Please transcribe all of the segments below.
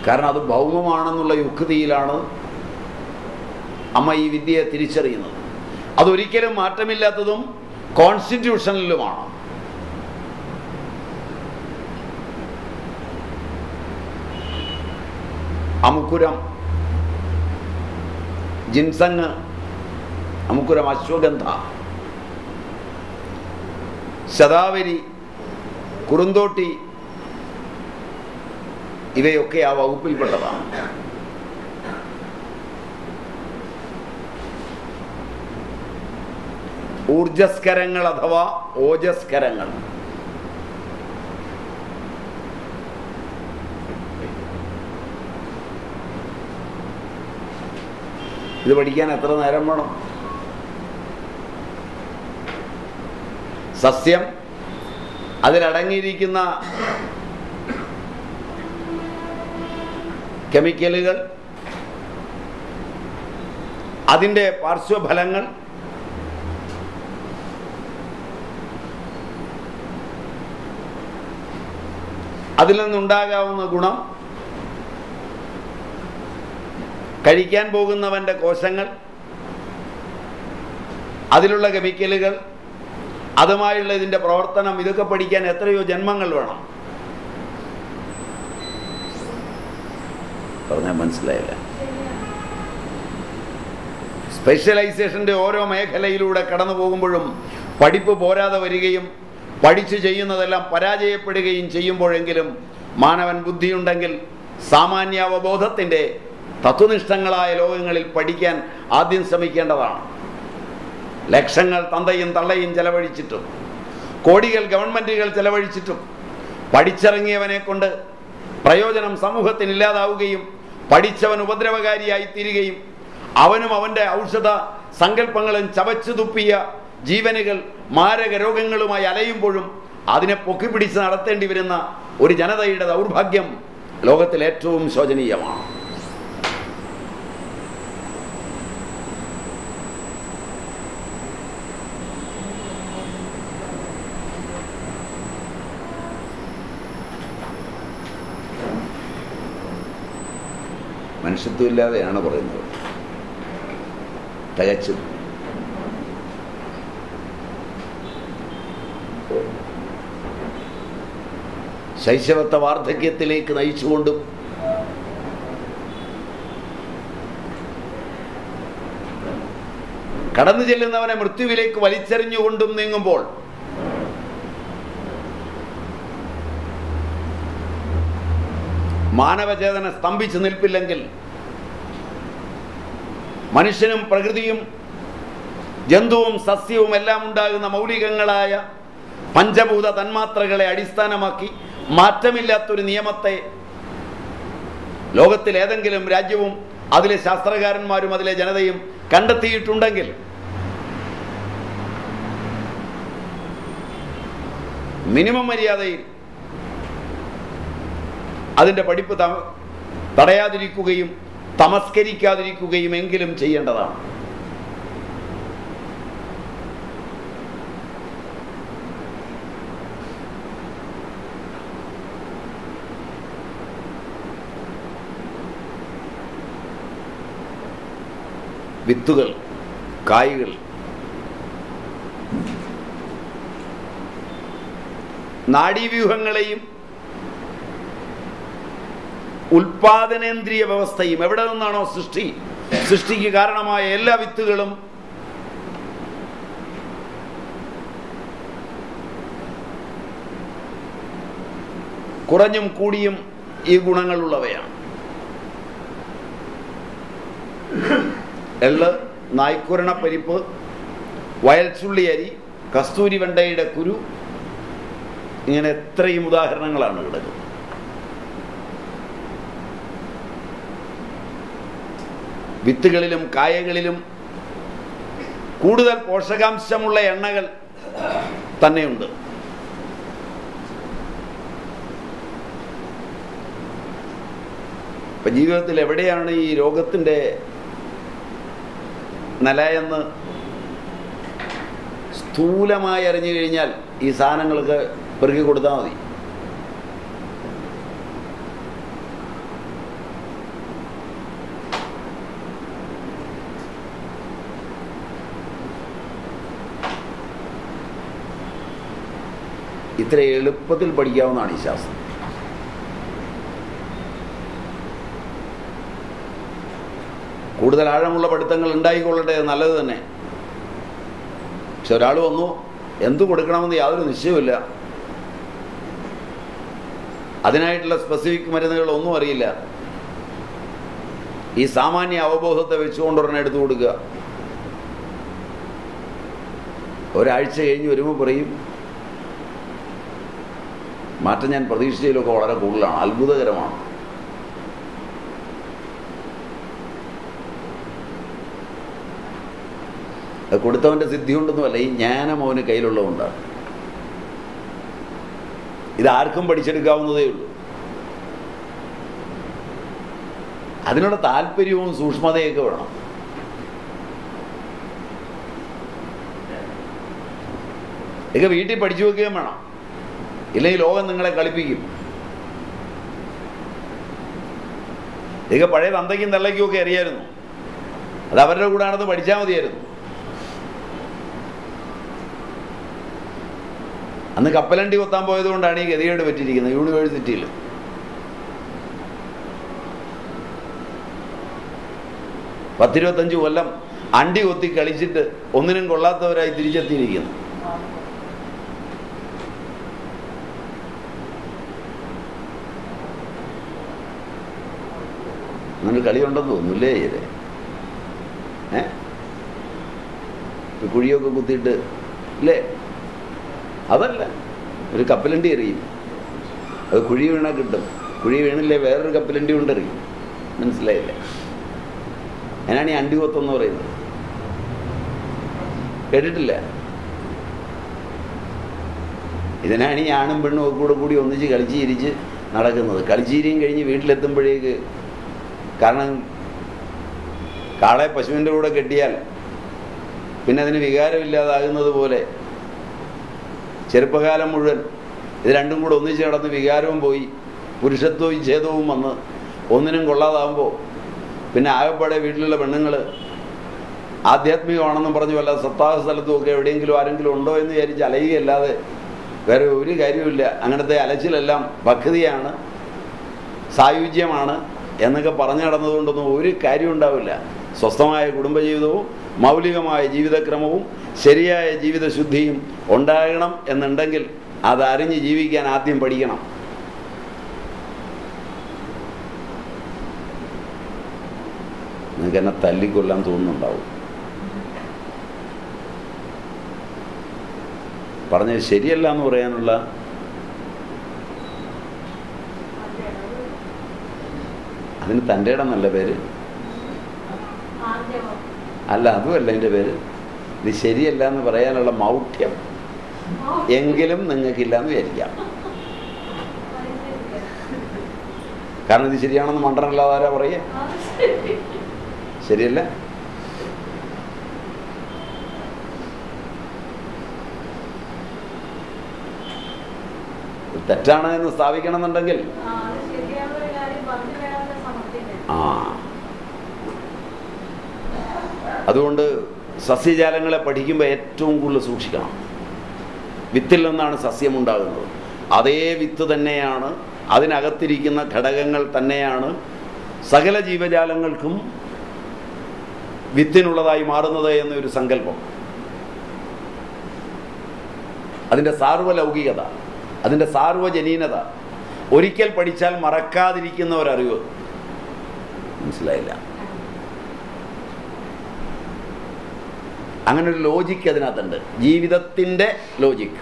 കാരണം അത് ഭൗമമാണെന്നുള്ള യുക്തിയിലാണ് അമ്മ ഈ വിദ്യയെ തിരിച്ചറിയുന്നത് അതൊരിക്കലും മാറ്റമില്ലാത്തതും കോൺസ്റ്റിറ്റ്യൂഷനിലുമാണ് അമുക്കുരം ജിൻസങ് അമുക്കുരം അശ്വഗന്ധ ശതാവരി കുറുന്തോട്ടി ഇവയൊക്കെ ആ വകുപ്പിൽപ്പെട്ടതാണ് ഊർജസ്കരങ്ങൾ അഥവാ ഓജസ്കരങ്ങൾ ഇത് പഠിക്കാൻ എത്ര നേരം വേണം സസ്യം അതിലടങ്ങിയിരിക്കുന്ന കെമിക്കലുകൾ അതിൻ്റെ പാർശ്വഫലങ്ങൾ അതിൽ നിന്നുണ്ടാകാവുന്ന ഗുണം കഴിക്കാൻ പോകുന്നവൻ്റെ കോശങ്ങൾ അതിലുള്ള കെമിക്കലുകൾ അതുമായുള്ള ഇതിൻ്റെ പ്രവർത്തനം ഇതൊക്കെ പഠിക്കാൻ എത്രയോ ജന്മങ്ങൾ വേണം പറഞ്ഞാൽ മനസ്സിലായില്ല സ്പെഷ്യലൈസേഷൻ്റെ ഓരോ മേഖലയിലൂടെ കടന്നു പോകുമ്പോഴും പഠിപ്പ് പോരാതെ വരികയും പഠിച്ചു ചെയ്യുന്നതെല്ലാം പരാജയപ്പെടുകയും ചെയ്യുമ്പോഴെങ്കിലും മാനവൻ ബുദ്ധിയുണ്ടെങ്കിൽ സാമാന്യാവബോധത്തിൻ്റെ തത്വനിഷ്ഠങ്ങളായ ലോകങ്ങളിൽ പഠിക്കാൻ ആദ്യം ശ്രമിക്കേണ്ടതാണ് ലക്ഷങ്ങൾ തന്തയും തള്ളയും ചെലവഴിച്ചിട്ടും കോടികൾ ഗവൺമെൻറ്റുകൾ ചെലവഴിച്ചിട്ടും പഠിച്ചിറങ്ങിയവനെ കൊണ്ട് പ്രയോജനം സമൂഹത്തിന് ഇല്ലാതാവുകയും പഠിച്ചവൻ ഉപദ്രവകാരിയായി തീരുകയും അവനും അവൻ്റെ ഔഷധ സങ്കല്പങ്ങളും ചവച്ചു തുപ്പിയ ജീവനുകൾ മാരക രോഗങ്ങളുമായി അലയുമ്പോഴും അതിനെ പൊക്കിപ്പിടിച്ച് നടത്തേണ്ടി വരുന്ന ഒരു ജനതയുടെ ദൗർഭാഗ്യം ലോകത്തിൽ ഏറ്റവും ശോചനീയമാണ് മനുഷ്യത്വമില്ലാതെയാണ് പറയുന്നത് തികച്ചും ശൈശവത്തെ വാർദ്ധക്യത്തിലേക്ക് നയിച്ചുകൊണ്ടും കടന്നു ചെല്ലുന്നവനെ മൃത്യുവിലേക്ക് വലിച്ചെറിഞ്ഞുകൊണ്ടും നീങ്ങുമ്പോൾ മാനവചേതന സ്തംഭിച്ചു നിൽപ്പില്ലെങ്കിൽ മനുഷ്യനും പ്രകൃതിയും ജന്തുവും സസ്യവും എല്ലാം ഉണ്ടാകുന്ന മൗലികങ്ങളായ പഞ്ചഭൂത തന്മാത്രകളെ അടിസ്ഥാനമാക്കി മാറ്റമില്ലാത്തൊരു നിയമത്തെ ലോകത്തിൽ ഏതെങ്കിലും രാജ്യവും അതിലെ ശാസ്ത്രകാരന്മാരും അതിലെ ജനതയും കണ്ടെത്തിയിട്ടുണ്ടെങ്കിൽ മിനിമം മര്യാദയിൽ അതിൻ്റെ പഠിപ്പ് ത- തടയാതിരിക്കുകയും തമസ്കരിക്കാതിരിക്കുകയും എങ്കിലും ചെയ്യേണ്ടതാണ് വിത്തുകൾ കായ്കൾ നാഡീവ്യൂഹങ്ങളെയും ഉൽപാദനേന്ദ്രിയ വ്യവസ്ഥയും എവിടെ നിന്നാണോ സൃഷ്ടി സൃഷ്ടിക്ക് കാരണമായ എല്ലാ വിത്തുകളും കുറഞ്ഞും കൂടിയും ഈ ഗുണങ്ങളുള്ളവയാണ് എള്ള് നായ്ക്കുരണ പരിപ്പ് വയൽച്ചുള്ളി അരി കസ്തൂരി വെണ്ടയുടെ കുരു ഇങ്ങനെ എത്രയും ഉദാഹരണങ്ങളാണ് കിടക്കുന്നത് വിത്തുകളിലും കായകളിലും കൂടുതൽ പോഷകാംശമുള്ള എണ്ണകൾ തന്നെയുണ്ട് ഇപ്പം ജീവിതത്തിൽ എവിടെയാണ് ഈ രോഗത്തിൻ്റെ നിലയെന്ന് സ്ഥൂലമായി അറിഞ്ഞു കഴിഞ്ഞാൽ ഈ സാധനങ്ങൾക്ക് പെറുക്കി കൊടുത്താൽ മതി ഇത്ര എളുപ്പത്തിൽ പഠിക്കാവുന്നതാണ് ഈ ശാസ്ത്രം കൂടുതൽ ആഴമുള്ള പഠിത്തങ്ങൾ ഉണ്ടായിക്കൊള്ളട്ടെ അത് നല്ലത് തന്നെ പക്ഷെ ഒരാൾ വന്നു എന്തു കൊടുക്കണമെന്ന് യാതൊരു നിശ്ചയമില്ല അതിനായിട്ടുള്ള സ്പെസിഫിക് മരുന്നുകൾ ഒന്നും അറിയില്ല ഈ സാമാന്യ അവബോധത്തെ വെച്ചുകൊണ്ട് ഒരെണ്ണം എടുത്തു കൊടുക്കുക ഒരാഴ്ച കഴിഞ്ഞ് വരുമ്പോൾ പറയും മാറ്റം ഞാൻ പ്രതീക്ഷിച്ചതിലൊക്കെ വളരെ കൂടുതലാണ് അത്ഭുതകരമാണ് അത് കൊടുത്തവൻ്റെ സിദ്ധി കൊണ്ടൊന്നുമല്ല ഈ ജ്ഞാനം അവന് കയ്യിലുള്ളതുകൊണ്ടാണ് ഇത് ആർക്കും പഠിച്ചെടുക്കാവുന്നതേ ഉള്ളൂ അതിനുള്ള താല്പര്യവും സൂക്ഷ്മതയൊക്കെ വേണം ഇതൊക്കെ വീട്ടിൽ പഠിച്ചു വെക്കുകയും വേണം ഇല്ലെങ്കിൽ ലോകം നിങ്ങളെ കളിപ്പിക്കും ഇതൊക്കെ പഴയ തന്തയ്ക്കും തള്ളയ്ക്കും ഒക്കെ അറിയായിരുന്നു അത് അവരുടെ കൂടാണെന്ന് പഠിച്ചാൽ മതിയായിരുന്നു അന്ന് കപ്പലണ്ടി കൊത്താൻ പോയത് കൊണ്ടാണ് ഈ ഗതികേട് പറ്റിയിരിക്കുന്നത് യൂണിവേഴ്സിറ്റിയിൽ പത്തിരുപത്തഞ്ച് കൊല്ലം അണ്ടി കൊത്തി കളിച്ചിട്ട് ഒന്നിനും കൊള്ളാത്തവരായി തിരിച്ചെത്തിയിരിക്കുന്നു അങ്ങനെ കളിയുണ്ടെന്ന് തോന്നുന്നില്ലേ ഇത് ഏ ഒരു കുഴിയൊക്കെ കുത്തിയിട്ട് ഇല്ലേ അതല്ല ഒരു കപ്പലണ്ടി എറിയും അത് കുഴി വീണാൽ കിട്ടും കുഴി വീണില്ലേ വേറൊരു കപ്പലണ്ടി കൊണ്ട് എറിയും മനസ്സിലായില്ലേ അതിനാണ് ഈ അണ്ടി കൊത്തെന്ന് പറയുന്നത് കേട്ടിട്ടില്ല ഇതിനാണ് ഈ ആണും പെണ്ണും ഒക്കെ കൂടെ കൂടി ഒന്നിച്ച് കളിച്ച് ചിരിച്ച് നടക്കുന്നത് കളിച്ചീരിയും കഴിഞ്ഞ് വീട്ടിലെത്തുമ്പോഴേക്ക് കാരണം കാളെ പശുവിൻ്റെ കൂടെ കെട്ടിയാൽ പിന്നെ അതിന് വികാരമില്ലാതാകുന്നത് പോലെ ചെറുപ്പകാലം മുഴുവൻ ഇത് രണ്ടും കൂടെ ഒന്നിച്ച് നടന്ന് വികാരവും പോയി പുരുഷത്വവും വിച്ഛേദവും വന്ന് ഒന്നിനും കൊള്ളാതാകുമ്പോൾ പിന്നെ ആകെപ്പാടെ വീട്ടിലുള്ള പെണ്ണുങ്ങൾ ആധ്യാത്മികമാണെന്നും പറഞ്ഞ് വല്ല സത്താഹ സ്ഥലത്തും ഒക്കെ എവിടെയെങ്കിലും ആരെങ്കിലും ഉണ്ടോ എന്ന് വിചാരിച്ച് അലയുകയല്ലാതെ വേറെ ഒരു കാര്യമില്ല അങ്ങനത്തെ അലച്ചിലെല്ലാം ഭക്തിയാണ് സായുജ്യമാണ് എന്നൊക്കെ പറഞ്ഞു നടന്നതുകൊണ്ടൊന്നും ഒരു കാര്യം ഉണ്ടാവില്ല സ്വസ്ഥമായ കുടുംബജീവിതവും മൗലികമായ ജീവിതക്രമവും ശരിയായ ജീവിതശുദ്ധിയും ഉണ്ടാകണം എന്നുണ്ടെങ്കിൽ അതറിഞ്ഞ് ജീവിക്കാൻ ആദ്യം പഠിക്കണം നിങ്ങൾക്ക് എന്നെ തല്ലിക്കൊല്ലാൻ തോന്നുന്നുണ്ടാവും പറഞ്ഞത് ശരിയല്ല എന്ന് പറയാനുള്ള അതിന് തൻ്റെ ഇടം നല്ല പേര് അല്ല അതുമല്ല എൻ്റെ പേര് ഇത് ശരിയല്ല എന്ന് പറയാനുള്ള മൗഢ്യം എങ്കിലും നിങ്ങൾക്കില്ല എന്ന് വിചാരിക്കാം കാരണം ഇത് ശരിയാണെന്ന് മണ്ടനല്ലാതെ ആരാ പറയുക ശരിയല്ല തെറ്റാണ് എന്ന് സ്ഥാപിക്കണം എന്നുണ്ടെങ്കിൽ ആ അതുകൊണ്ട് സസ്യജാലങ്ങളെ പഠിക്കുമ്പോൾ ഏറ്റവും കൂടുതൽ സൂക്ഷിക്കണം വിത്തിൽ നിന്നാണ് സസ്യമുണ്ടാകുന്നത് അതേ വിത്ത് തന്നെയാണ് അതിനകത്തിരിക്കുന്ന ഘടകങ്ങൾ തന്നെയാണ് സകല ജീവജാലങ്ങൾക്കും വിത്തിനുള്ളതായി മാറുന്നത് എന്നൊരു സങ്കല്പം അതിൻ്റെ സാർവലൗകികത അതിൻ്റെ സാർവജനീനത ഒരിക്കൽ പഠിച്ചാൽ മറക്കാതിരിക്കുന്ന ഒരറിവ് മനസ്സിലായില്ല അങ്ങനെ ഒരു ലോജിക്ക് അതിനകത്തുണ്ട് ജീവിതത്തിൻ്റെ ലോജിക്ക്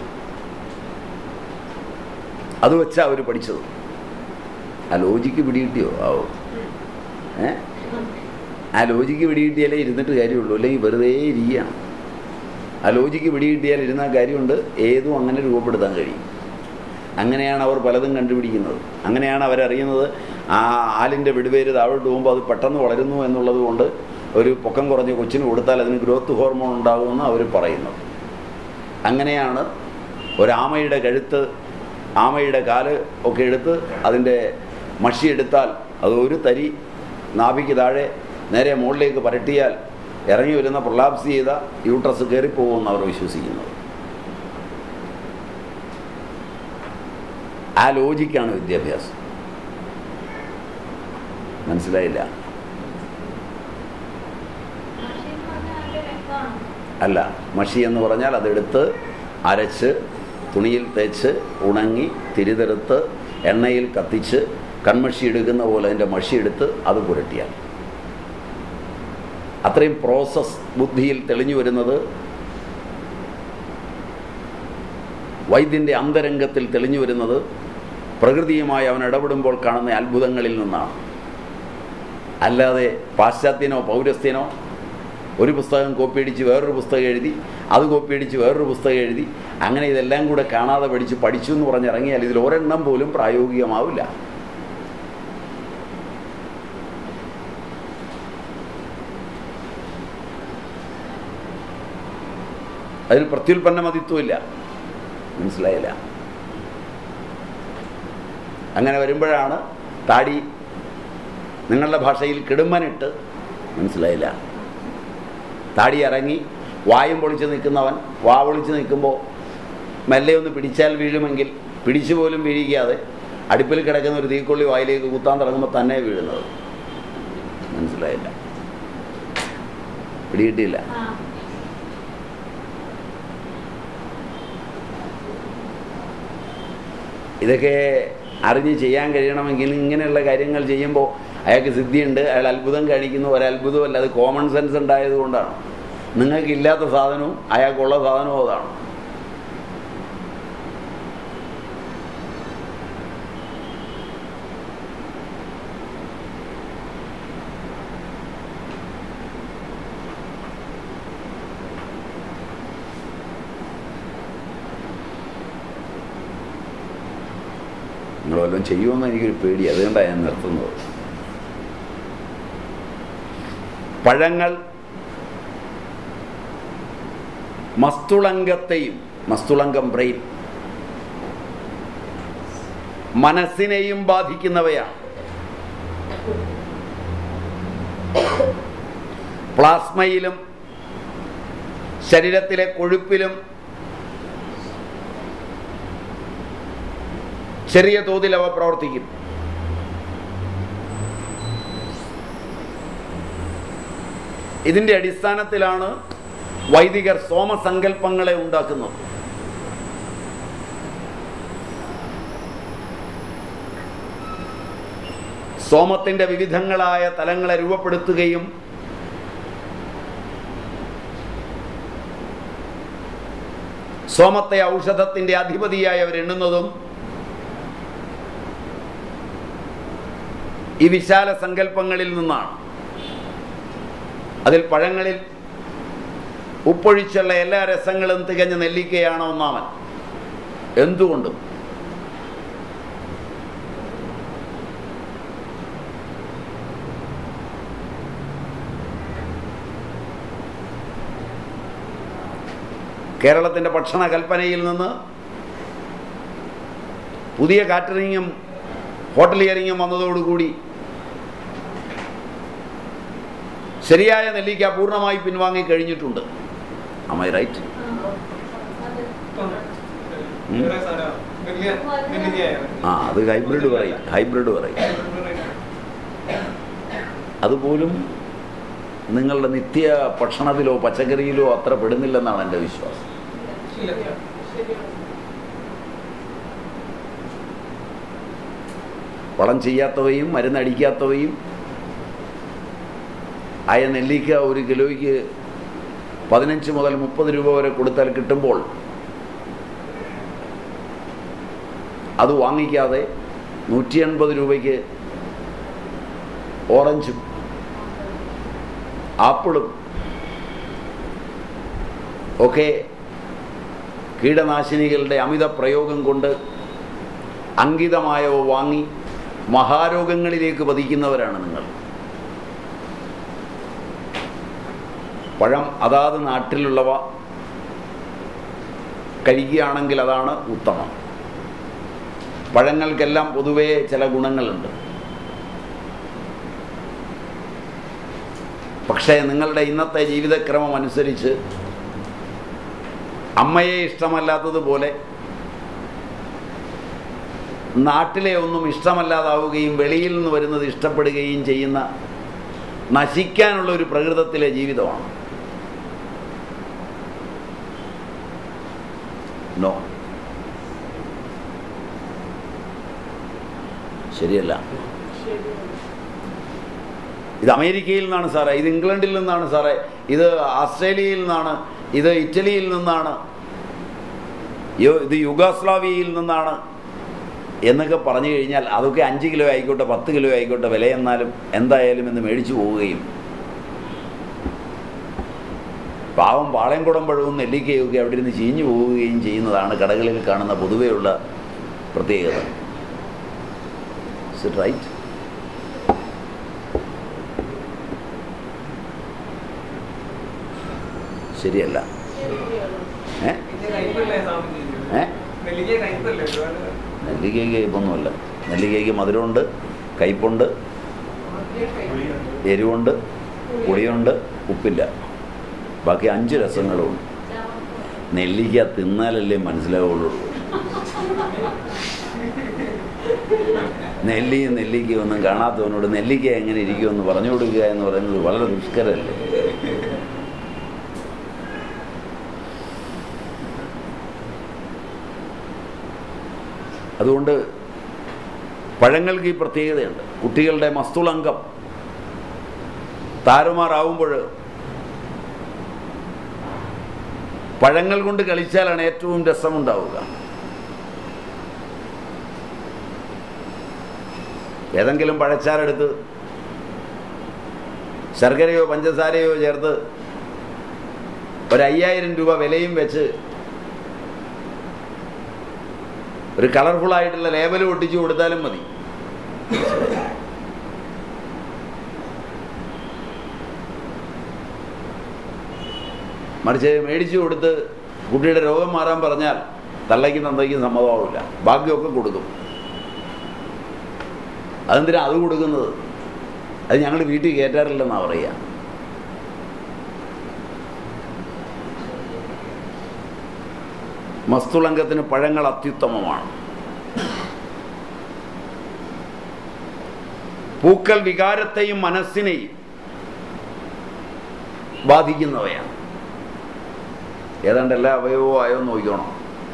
അത് വെച്ചാ അവർ പഠിച്ചത് ആ ലോജിക്ക് പിടികിട്ടിയോ ആവോ ഏ ആ ലോജിക്ക് പിടികിട്ടിയാലേ ഇരുന്നിട്ട് കാര്യമുള്ളൂ അല്ലെങ്കിൽ വെറുതെ ഇരിക്കുകയാണ് ആ ലോജിക്ക് പിടികിട്ടിയാൽ ഇരുന്ന കാര്യമുണ്ട് ഏതും അങ്ങനെ രൂപപ്പെടുത്താൻ കഴിയും അങ്ങനെയാണ് അവർ പലതും കണ്ടുപിടിക്കുന്നത് അങ്ങനെയാണ് അവരറിയുന്നത് ആ ആലിൻ്റെ വിടുവേര് താഴോട്ട് പോകുമ്പോൾ അത് പെട്ടെന്ന് വളരുന്നു എന്നുള്ളത് കൊണ്ട് ഒരു പൊക്കം കുറഞ്ഞ കൊച്ചിന് കൊടുത്താൽ അതിന് ഗ്രോത്ത് ഹോർമോൺ ഉണ്ടാകുമെന്ന് അവർ പറയുന്നത് അങ്ങനെയാണ് ഒരാമയുടെ കഴുത്ത് ആമയുടെ കാല് ഒക്കെ എടുത്ത് അതിൻ്റെ മഷി എടുത്താൽ അത് ഒരു തരി നാഭിക്ക് താഴെ നേരെ മുകളിലേക്ക് പരട്ടിയാൽ ഇറങ്ങി വരുന്ന പ്രൊലാപ്സ് ചെയ്ത യൂട്രസ് കയറിപ്പോകുമെന്ന് അവർ വിശ്വസിക്കുന്നത് ആ ലോജിക്കാണ് വിദ്യാഭ്യാസം മനസ്സിലായില്ല മഷീൻ പറഞ്ഞാൽ അതിന്റെ വ്യക്തമാണ് അല്ല മഷി എന്ന് പറഞ്ഞാൽ അതെടുത്ത് അരച്ച് തുണിയിൽ തേച്ച് ഉണങ്ങി തിരിതെടുത്ത് എണ്ണയിൽ കത്തിച്ച് കൺമഷി എടുക്കുന്ന പോലെ അതിൻ്റെ മഷി എടുത്ത് അത് പുരട്ടിയാൽ അത്രയും പ്രോസസ് ബുദ്ധിയിൽ തെളിഞ്ഞു വരുന്നത് വൈദ്യൻ്റെ അന്തരംഗത്തിൽ തെളിഞ്ഞു വരുന്നത് പ്രകൃതിയുമായി അവൻ ഇടപെടുമ്പോൾ കാണുന്ന അത്ഭുതങ്ങളിൽ നിന്നാണ് അല്ലാതെ പാശ്ചാത്യനോ പൗരസ്ത്യനോ ഒരു പുസ്തകം കോപ്പിയടിച്ച് വേറൊരു പുസ്തകം എഴുതി അത് കോപ്പിയടിച്ച് വേറൊരു പുസ്തകം എഴുതി അങ്ങനെ ഇതെല്ലാം കൂടെ കാണാതെ പഠിച്ച് പഠിച്ചു എന്ന് പറഞ്ഞിറങ്ങിയാൽ ഇതിൽ ഒരെണ്ണം പോലും പ്രായോഗികമാവില്ല അതിന് പ്രത്യുൽപ്പന്ന മതിത്വമില്ല മനസ്സിലായില്ല അങ്ങനെ വരുമ്പോഴാണ് താടി നിങ്ങളുടെ ഭാഷയിൽ കിടുമ്പനിട്ട് മനസ്സിലായില്ല താടി ഇറങ്ങി വായും പൊളിച്ച് നിൽക്കുന്നവൻ വാ പൊളിച്ച് നിൽക്കുമ്പോൾ മെല്ലെ ഒന്ന് പിടിച്ചാൽ വീഴുമെങ്കിൽ പിടിച്ചു പോലും വീഴിക്കാതെ അടുപ്പിൽ കിടക്കുന്ന ഒരു തീക്കൊള്ളി വായിലേക്ക് കുത്താൻ തുടങ്ങുമ്പോൾ തന്നെ വീഴുന്നത് മനസ്സിലായില്ല പിടികിട്ടിയില്ല ആ ഇതൊക്കെ അറിഞ്ഞ് ചെയ്യാൻ കഴിയണമെങ്കിൽ ഇങ്ങനെയുള്ള കാര്യങ്ങൾ ചെയ്യുമ്പോൾ അയാൾക്ക് സിദ്ധിയുണ്ട് അയാൾ അത്ഭുതം കാണിക്കുന്നു ഒരത്ഭുതമല്ല അത് കോമൺ സെൻസ് ഉണ്ടായത് കൊണ്ടാണ് നിങ്ങൾക്ക് ഇല്ലാത്ത സാധനവും അയാൾക്കുള്ള സാധനവും അതാണ് നിങ്ങൾ വല്ലതും ചെയ്യുമെന്ന് എനിക്കൊരു പേടി അതുകൊണ്ടാണ് ഞാൻ നിർത്തുന്നത് പഴങ്ങൾ മസ്തുളങ്കത്തെയും മസ്തുളങ്കം ബ്രെയിൻ മനസ്സിനെയും ബാധിക്കുന്നവയാണ് പ്ലാസ്മയിലും ശരീരത്തിലെ കൊഴുപ്പിലും ചെറിയ തോതിൽ അവ പ്രവർത്തിക്കും ഇതിന്റെ അടിസ്ഥാനത്തിലാണ് വൈദികർ സോമസങ്കല്പങ്ങളെ ഉണ്ടാക്കുന്നത് സോമത്തിന്റെ വിവിധങ്ങളായ തലങ്ങളെ രൂപപ്പെടുത്തുകയും സോമത്തെ ഔഷധത്തിന്റെ അധിപതിയായി അവരെണ്ണുന്നതും ഈ വിശാല സങ്കല്പങ്ങളിൽ നിന്നാണ് അതിൽ പഴങ്ങളിൽ ഉപ്പൊഴിച്ചുള്ള എല്ലാ രസങ്ങളും തികഞ്ഞ നെല്ലിക്കയാണ് ഒന്നാമൻ എന്തുകൊണ്ടും കേരളത്തിൻ്റെ ഭക്ഷണ കൽപ്പനയിൽ നിന്ന് പുതിയ കാറ്ററിങ്ങും ഹോട്ടലിയറിങ്ങും വന്നതോടുകൂടി ശരിയായ നെല്ലിക്ക പൂർണ്ണമായി പിൻവാങ്ങി കഴിഞ്ഞിട്ടുണ്ട് അമൈ റൈറ്റ് അത് വേറെ സാധനം വലിയ നെല്ലിക്കയാണ് ആ അത് ഹൈബ്രിഡ് പറയും ഹൈബ്രിഡ് പറയും അതുപോലും നിങ്ങളുടെ നിത്യ ഭക്ഷണത്തിലോ പച്ചക്കറിയിലോ അത്ര പെടുന്നില്ലെന്നാണ് എൻ്റെ വിശ്വാസം ഇല്ല വളം ചെയ്യാത്തവയും മരുന്നടിക്കാത്തവയും ആയ നെല്ലിക്ക ഒരു കിലോയ്ക്ക് പതിനഞ്ച് മുതൽ മുപ്പത് രൂപ വരെ കൊടുത്താൽ കിട്ടുമ്പോൾ അത് വാങ്ങിക്കാതെ നൂറ്റി എൺപത് രൂപയ്ക്ക് ഓറഞ്ചും ആപ്പിളും ഒക്കെ കീടനാശിനികളുടെ അമിത പ്രയോഗം കൊണ്ട് അങ്കിതമായവ വാങ്ങി മഹാരോഗങ്ങളിലേക്ക് പതിക്കുന്നവരാണ് നിങ്ങൾ പഴം അതാത് നാട്ടിലുള്ളവ കഴിക്കുകയാണെങ്കിൽ അതാണ് ഉത്തമം പഴങ്ങൾക്കെല്ലാം പൊതുവേ ചില ഗുണങ്ങളുണ്ട് പക്ഷേ നിങ്ങളുടെ ഇന്നത്തെ ജീവിതക്രമം അനുസരിച്ച് അമ്മയെ ഇഷ്ടമല്ലാത്തതുപോലെ നാട്ടിലെ ഒന്നും ഇഷ്ടമല്ലാതാവുകയും വെളിയിൽ നിന്ന് വരുന്നത് ഇഷ്ടപ്പെടുകയും ചെയ്യുന്ന നശിക്കാനുള്ള ഒരു പ്രകൃതത്തിലെ ജീവിതമാണ് നോ ശരിയല്ല ഇത് അമേരിക്കയിൽ നിന്നാണ് സാറേ ഇത് ഇംഗ്ലണ്ടിൽ നിന്നാണ് സാറേ ഇത് ആസ്ട്രേലിയയിൽ നിന്നാണ് ഇത് ഇറ്റലിയിൽ നിന്നാണ് യോ- ഇത് യുഗോസ്ലാവിയയിൽ നിന്നാണ് എന്നൊക്കെ പറഞ്ഞു കഴിഞ്ഞാൽ അതൊക്കെ അഞ്ച് കിലോ ആയിക്കോട്ടെ പത്ത് കിലോ ആയിക്കോട്ടെ വില എന്നാലും എന്തായാലും എന്ന് മേടിച്ചു പോവുകയും പാവം പാളയംകുടം പഴവും നെല്ലിക്കയൊക്കെ അവിടെ ഇരുന്ന് ചീഞ്ഞു പോവുകയും ചെയ്യുന്നതാണ് കടകളിൽ കാണുന്ന പൊതുവെയുള്ള പ്രത്യേകത ഇറ്റ് റൈറ്റ് ശരിയല്ല ഏ നെല്ലിക്ക കയ്പല്ലേ സ്വാമിജി? ഏ നെല്ലിക്ക കയ്പല്ലേ ഒരുപാട് നെല്ലിക്കയ്ക്ക് കയ്പൊന്നുമില്ല നെല്ലിക്കയ്ക്ക് മധുരമുണ്ട് കയ്പുണ്ട് എരിവുണ്ട് പുളിയുണ്ട് ഉപ്പില്ല ബാക്കി അഞ്ച് രസങ്ങളുമുണ്ട് നെല്ലിക്ക തിന്നാലല്ലേ മനസ്സിലാവുള്ളൂ നെല്ലിയും നെല്ലിക്കയും ഒന്നും കാണാത്തവനോട് നെല്ലിക്ക എങ്ങനെ ഇരിക്കുമെന്ന് പറഞ്ഞു കൊടുക്കുക എന്ന് പറയുന്നത് വളരെ ദുഷ്കരമല്ലേ അതുകൊണ്ട് പഴങ്ങൾക്ക് ഈ പ്രത്യേകതയുണ്ട് കുട്ടികളുടെ മസ്തുളങ്കം താറുമാറാവുമ്പോൾ പഴങ്ങൾ കൊണ്ട് കളിച്ചാലാണ് ഏറ്റവും രസമുണ്ടാവുക ഏതെങ്കിലും പഴച്ചാരെടുത്ത് ശർക്കരയോ പഞ്ചസാരയോ ചേർത്ത് ഒരു അയ്യായിരം രൂപ വിലയും വെച്ച് ഒരു കളർഫുൾ ആയിട്ടുള്ള ലേബൽ ഒട്ടിച്ചു കൊടുത്താലും മതി മറിച്ച് മേടിച്ചു കൊടുത്ത് കുട്ടിയുടെ രോഗം മാറാൻ പറഞ്ഞാൽ തള്ളയ്ക്കും തന്തയ്ക്കും സമ്മതമാവില്ല ബാക്കിയൊക്കെ കൊടുക്കും അതെന്തിനാ അത് കൊടുക്കുന്നത് അത് ഞങ്ങൾ വീട്ടിൽ കയറ്റാറില്ലെന്നാണ് പറയുക മസ്തുളങ്കത്തിന് പഴങ്ങൾ അത്യുത്തമമാണ് പൂക്കൾ വികാരത്തെയും മനസ്സിനെയും ബാധിക്കുന്നവയാണ് ഏതാണ്ട് എല്ലാ അവയവവും ആയോ എന്ന് നോക്കണം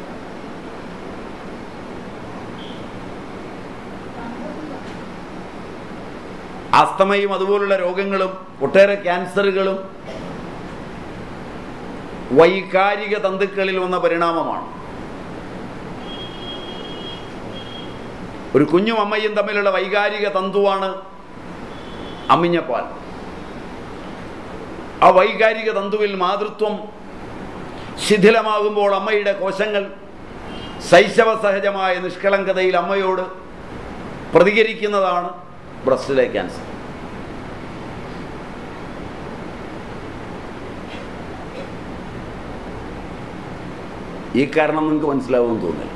ആസ്തമയും അതുപോലുള്ള രോഗങ്ങളും ഒട്ടേറെ ക്യാൻസറുകളും വൈകാരിക തന്തുക്കളിൽ വന്ന പരിണാമമാണ് ഒരു കുഞ്ഞും അമ്മയും തമ്മിലുള്ള വൈകാരിക തന്തുവാണ് അമ്മിഞ്ഞപ്പാൽ ആ വൈകാരിക തന്തുവിൽ മാതൃത്വം ശിഥിലമാകുമ്പോൾ അമ്മയുടെ കോശങ്ങൾ ശൈശവ സഹജമായ നിഷ്കളങ്കതയിൽ അമ്മയോട് പ്രതികരിക്കുന്നതാണ് ബ്രസ്റ്റിലെ ക്യാൻസർ ഈ കാരണം നിങ്ങൾക്ക് മനസ്സിലാവുമെന്ന് തോന്നില്ല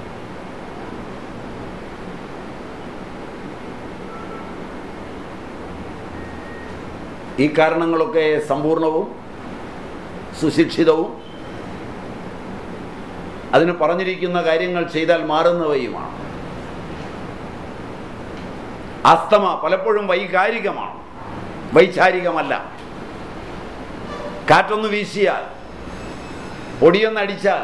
ഈ കാരണങ്ങളൊക്കെ സമ്പൂർണവും സുശിക്ഷിതവും അതിന് പറഞ്ഞിരിക്കുന്ന കാര്യങ്ങൾ ചെയ്താൽ മാറുന്നവയുമാണ് അസ്തമ പലപ്പോഴും വൈകാരികമാണ് വൈചാരികമല്ല കാറ്റൊന്ന് വീശിയാൽ പൊടിയൊന്നടിച്ചാൽ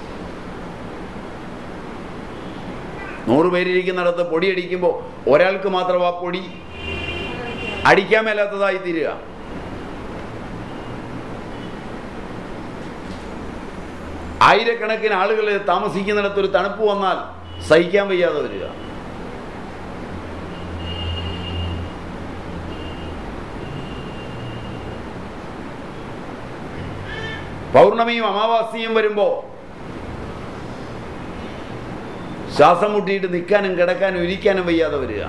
നൂറ് പേരിരിക്കുന്നിടത്ത് പൊടിയടിക്കുമ്പോൾ ഒരാൾക്ക് മാത്രം ആ പൊടി അടിക്കാൻ മേലാത്തതായി തീരുക ആയിരക്കണക്കിന് ആളുകൾ താമസിക്കുന്നിടത്ത് ഒരു തണുപ്പ് വന്നാൽ സഹിക്കാൻ വയ്യാതെ വരിക പൗർണമിയും അമാവാസിയും വരുമ്പോൾ ശ്വാസം മുട്ടിയിട്ട് നിൽക്കാനും കിടക്കാനും ഇരിക്കാനും വയ്യാതെ വരിക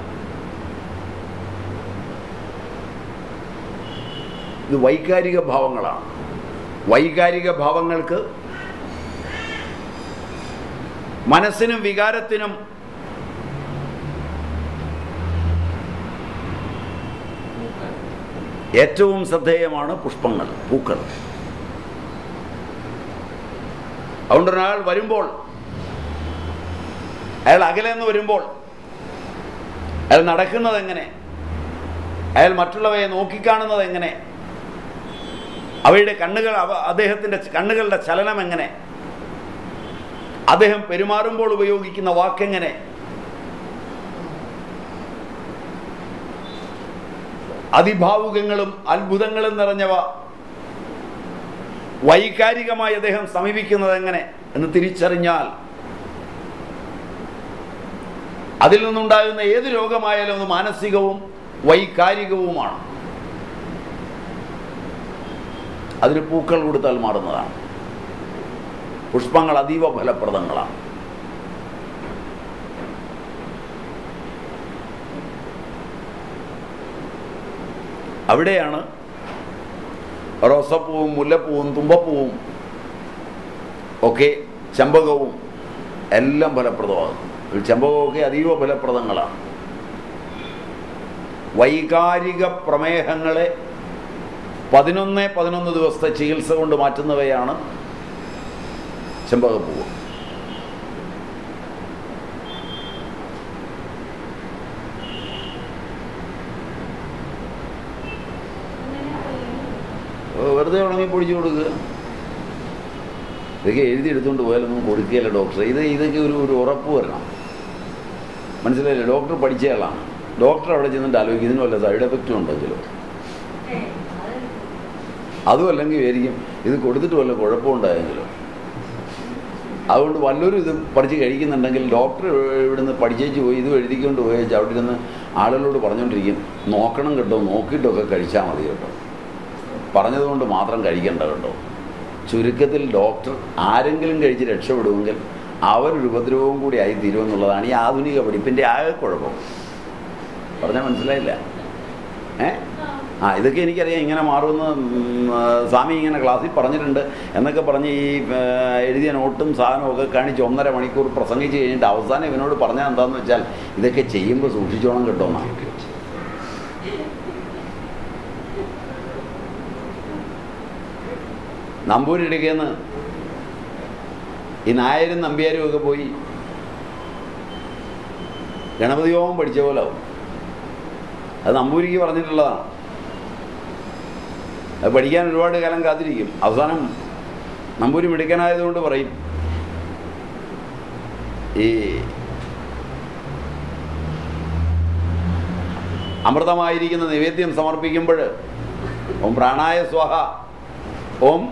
ഇത് വൈകാരിക ഭാവങ്ങളാണ് വൈകാരിക ഭാവങ്ങൾക്ക് മനസ്സിനും വികാരത്തിനും ഏറ്റവും ശ്രദ്ധേയമാണ് പുഷ്പങ്ങൾ പൂക്കൾ അതുകൊണ്ട് ഒരാൾ വരുമ്പോൾ അയാൾ അകലെ നിന്ന് വരുമ്പോൾ അയാൾ നടക്കുന്നത് എങ്ങനെ അയാൾ മറ്റുള്ളവയെ നോക്കിക്കാണുന്നത് എങ്ങനെ അവയുടെ കണ്ണുകൾ അവ അദ്ദേഹത്തിൻ്റെ കണ്ണുകളുടെ ചലനം എങ്ങനെ അദ്ദേഹം പെരുമാറുമ്പോൾ ഉപയോഗിക്കുന്ന വാക്കെങ്ങനെ അതിഭാവുകങ്ങളും അത്ഭുതങ്ങളും നിറഞ്ഞവ വൈകാരികമായി അദ്ദേഹം സമീപിക്കുന്നത് എങ്ങനെ എന്ന് തിരിച്ചറിഞ്ഞാൽ അതിൽ നിന്നുണ്ടാകുന്ന ഏത് രോഗമായാലും അത് മാനസികവും വൈകാരികവുമാണ് അതിന് പൂക്കൾ കൊടുത്താൽ മാറുന്നതാണ് പുഷ്പങ്ങൾ അതീവ ഫലപ്രദങ്ങളാണ് അവിടെയാണ് റോസപ്പൂവും മുല്ലപ്പൂവും തുമ്പപ്പൂവും ഒക്കെ ചമ്പകവും എല്ലാം ഫലപ്രദമാകും ഈ ചമ്പകമൊക്കെ അതീവ ഫലപ്രദങ്ങളാണ് വൈകാരിക പ്രമേഹങ്ങളെ പതിനൊന്ന് പതിനൊന്ന് ദിവസത്തെ ചികിത്സ കൊണ്ട് മാറ്റുന്നവയാണ് ചെമ്പകപ്പൂവ് വെറുതെ ഉണങ്ങി പൊടിച്ചു കൊടുക്കുക ഇതൊക്കെ എഴുതി എടുത്തുകൊണ്ട് പോയാലൊന്നും കൊടുക്കുകയല്ല ഡോക്ടർ ഇത് ഇതൊക്കെ ഒരു ഒരു ഉറപ്പ് വരണം മനസ്സിലായില്ലേ ഡോക്ടർ പഠിച്ചയാളാണ് ഡോക്ടർ അവിടെ ചെന്നിട്ട് ആലോചിക്കും ഇതിന് വല്ല സൈഡ് എഫക്റ്റും ഉണ്ടെങ്കിലോ അതും അല്ലെങ്കിൽ വിചാരിക്കും ഇത് കൊടുത്തിട്ട് വല്ല കുഴപ്പമുണ്ടായെങ്കിലോ അതുകൊണ്ട് വല്ലവരും ഇത് പഠിച്ച് കഴിക്കുന്നുണ്ടെങ്കിൽ ഡോക്ടർ ഇവിടുന്ന് പഠിച്ചേച്ച് പോയി ഇത് എഴുതിക്കൊണ്ട് പോയി അവിടെ ഇരുന്ന് ആളുകളോട് പറഞ്ഞുകൊണ്ടിരിക്കും നോക്കണം കേട്ടോ നോക്കിയിട്ടൊക്കെ കഴിച്ചാൽ മതി കേട്ടോ പറഞ്ഞതുകൊണ്ട് മാത്രം കഴിക്കണ്ട കേട്ടോ ചുരുക്കത്തിൽ ഡോക്ടർ ആരെങ്കിലും കഴിച്ച് രക്ഷപ്പെടുമെങ്കിൽ അവരൊരു ഉപദ്രവവും കൂടി ആയി തീരുമെന്നുള്ളതാണ് ഈ ആധുനിക പഠിപ്പിൻ്റെ ആകെ കുഴപ്പം പറഞ്ഞാൽ മനസ്സിലായില്ല ഏ ആ ഇതൊക്കെ എനിക്കറിയാം ഇങ്ങനെ മാറുമെന്ന് ഉം, ആ, സ്വാമി ഇങ്ങനെ ക്ലാസ്സിൽ പറഞ്ഞിട്ടുണ്ട് എന്നൊക്കെ പറഞ്ഞ് ഈ ആ, എഴുതിയ നോട്ടും സാധനവും ഒക്കെ കാണിച്ച് ഒന്നര മണിക്കൂർ പ്രസംഗിച്ച് കഴിഞ്ഞിട്ട് അവസാനം ഇവനോട് പറഞ്ഞാൽ എന്താണെന്ന് വെച്ചാൽ ഇതൊക്കെ ചെയ്യുമ്പോൾ സൂക്ഷിച്ചോണം കേട്ടോന്നാണ് നമ്പൂരിടുകയെന്ന് ഈ നായരും നമ്പ്യാരും ഒക്കെ പോയി ഗണപതി ഹോമം പഠിച്ച പോലെ ആവും അത് നമ്പൂരിക്ക് പറഞ്ഞിട്ടുള്ളതാണ് അത് പഠിക്കാൻ ഒരുപാട് കാലം കാത്തിരിക്കും അവസാനം നമ്പൂരി മിടുക്കനായതുകൊണ്ട് പറയും ഈ അമൃതമായിരിക്കുന്ന നിവേദ്യം സമർപ്പിക്കുമ്പോൾ ഓം പ്രാണായ സ്വഹ ഓം